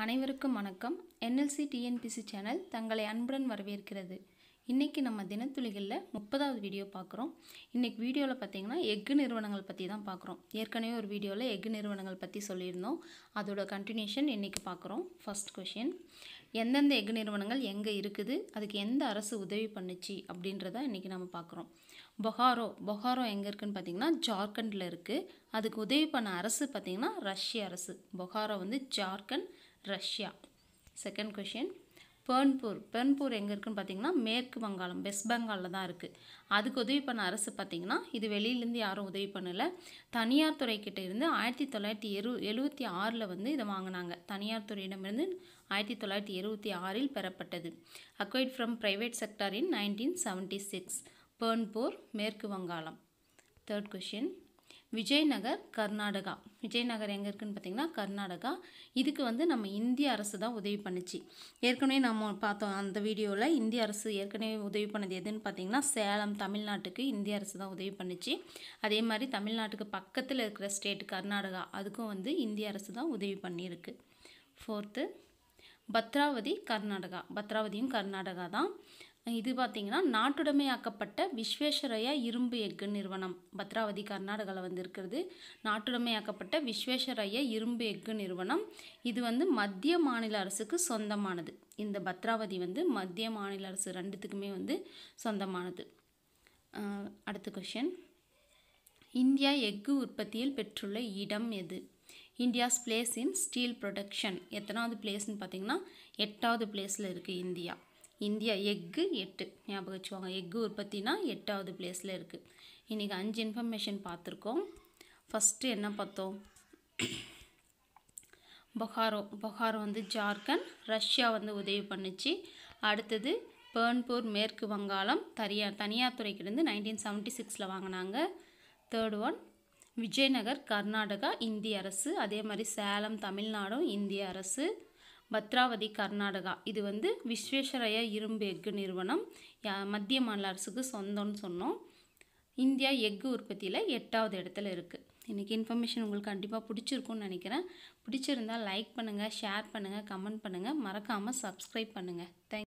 அனைவருக்கும் வணக்கம் NLC TNPSC channel தங்களை அன்புடன் வரவேற்கிறது இன்றைக்கி நம்ம தினத்துளிகளில் முப்பதாவது வீடியோ பார்க்குறோம் இன்றைக்கி வீடியோவில் பார்த்தீங்கன்னா எஃகு நிறுவனங்கள் பற்றி தான் பார்க்குறோம் ஏற்கனவே ஒரு வீடியோவில் எஃகு நிறுவனங்கள் பற்றி சொல்லியிருந்தோம் அதோட கண்டினியூஷன் இன்றைக்கி பார்க்குறோம் ஃபர்ஸ்ட் கொஷின் எந்தெந்த எஃகு நிறுவனங்கள் எங்கே இருக்குது அதுக்கு எந்த அரசு உதவி பண்ணுச்சு அப்படின்றத இன்றைக்கி நம்ம பார்க்குறோம் பொஹாரோ பொஹாரோ எங்கே இருக்குன்னு பார்த்தீங்கன்னா ஜார்க்கண்டில் இருக்குது அதுக்கு உதவி பண்ண அரசு பார்த்திங்கன்னா ரஷ்ய அரசு பொஹாரோ வந்து Jharkhand Russia second question Burnpur Burnpur எங்கே இருக்குன்னு பார்த்தீங்கன்னா மேற்கு வங்காளம் வெஸ்ட் பெங்காலில் தான் இருக்குது அதுக்கு உதவி பண்ண அரசு பார்த்திங்கன்னா இது வெளியிலேருந்து யாரும் உதவி பண்ணலை தனியார் துறைக்கிட்ட இருந்து ஆயிரத்தி தொள்ளாயிரத்தி எரு எழுவத்தி ஆறில் வந்து இதை வாங்கினாங்க தனியார் துறையிடமிருந்து ஆயிரத்தி தொள்ளாயிரத்தி எழுவத்தி ஆறில் பெறப்பட்டது acquired from private sector in nineteen seventy six Burnpur மேற்கு வங்காளம் தேர்ட் கொஷின் விஜயநகர் கர்நாடகா விஜயநகர் எங்கே இருக்குன்னு பார்த்தீங்கன்னா கர்நாடகா இதுக்கு வந்து நம்ம இந்திய அரசு தான் உதவி பண்ணுச்சு ஏற்கனவே நம்ம பார்த்தோம் அந்த வீடியோவில் இந்திய அரசு ஏற்கனவே உதவி பண்ணது எதுன்னு பார்த்தீங்கன்னா சேலம் தமிழ்நாட்டுக்கு இந்திய அரசு தான் உதவி பண்ணுச்சு அதே மாதிரி தமிழ்நாட்டுக்கு பக்கத்தில் இருக்கிற ஸ்டேட் கர்நாடகா அதுக்கும் வந்து இந்திய அரசு தான் உதவி பண்ணியிருக்கு ஃபோர்த்து பத்ராவதி கர்நாடகா பத்ராவதியும் கர்நாடகா தான் இது பார்த்திங்கன்னா நாட்டுடைமையாக்கப்பட்ட விஸ்வேஸ்வரய்யா இரும்பு எஃகு நிறுவனம் பத்ராவதி கர்நாடகாவில் வந்து இருக்கிறது நாட்டுடைமையாக்கப்பட்ட விஸ்வேஸ்வரய்யா இரும்பு எஃகு நிறுவனம் இது வந்து மத்திய மாநில அரசுக்கு சொந்தமானது இந்த பத்ராவதி வந்து மத்திய மாநில அரசு ரெண்டுத்துக்குமே வந்து சொந்தமானது அஹ் அடுத்த கொஷின் இந்தியா எஃகு உற்பத்தியில் பெற்றுள்ள இடம் எது India's place in steel production எத்தனாவது பிளேஸ்னு பார்த்தீங்கன்னா எட்டாவது பிளேஸில் இருக்குது இந்தியா இந்தியா எஃகு எட்டு ஞாபகம் வச்சுவாங்க எஃகு உற்பத்தினா எட்டாவது பிளேஸில் இருக்குது இன்றைக்கி அஞ்சு இன்ஃபர்மேஷன் பார்த்துருக்கோம் ஃபஸ்ட்டு என்ன பார்த்தோம் பொஹாரோ பொஹாரோ வந்து ஜார்க்கண்ட் ரஷ்யா வந்து உதவி பண்ணுச்சு அடுத்தது பேர்ன்பூர் மேற்கு வங்காளம் தனியா தனியார் துறைக்கிட்டேருந்து நைன்டீன் செவன்ட்டி சிக்ஸில் வாங்கினாங்க தேர்ட் ஒன் விஜயநகர் கர்நாடகா இந்திய அரசு அதே மாதிரி சேலம் தமிழ்நாடும் இந்திய அரசு பத்ராவதி கர்நாடகா இது வந்து விஸ்வேஸ்வரய்யா இரும்பு எஃகு நிறுவனம் யா- மத்திய மாநில அரசுக்கு சொந்தம்னு சொன்னோம் இந்தியா எஃகு உற்பத்தியில் எட்டாவது இடத்துல இருக்குது இன்றைக்கி இன்ஃபர்மேஷன் உங்களுக்கு கண்டிப்பாக பிடிச்சிருக்கும்னு நினைக்கிறேன் பிடிச்சிருந்தால் லைக் பண்ணுங்கள் ஷேர் பண்ணுங்கள் கமெண்ட் பண்ணுங்கள் மறக்காமல் சப்ஸ்கிரைப் பண்ணுங்கள் தேங்க்